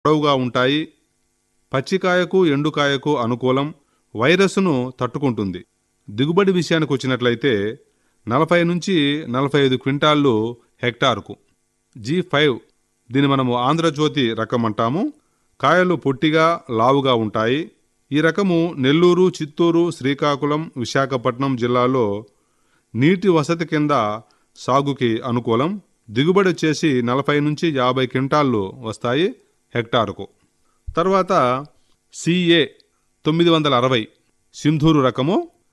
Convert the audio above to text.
పొడవుగా ఉంటాయి పచ్చికాయకు ఎండుకాయకు అనుకూలం వైరస్ను తట్టుకుంటుంది దిగుబడి విషయానికి వచ్చినట్లయితే నలభై నుంచి నలభై ఐదు క్వింటాళ్ళు హెక్టార్కు జీ ఫైవ్ దీన్ని మనము ఆంధ్రజ్యోతి రకం అంటాము కాయలు పొట్టిగా లావుగా ఉంటాయి ఈ రకము నెల్లూరు చిత్తూరు శ్రీకాకుళం విశాఖపట్నం జిల్లాలో నీటి వసతి కింద సాగుకి అనుకూలం దిగుబడి వచ్చేసి నలభై నుంచి యాభై క్వింటాళ్ళు వస్తాయి హెక్టారుకు తర్వాత సిఏ తొమ్మిది వందల అరవై సింధూరు రకము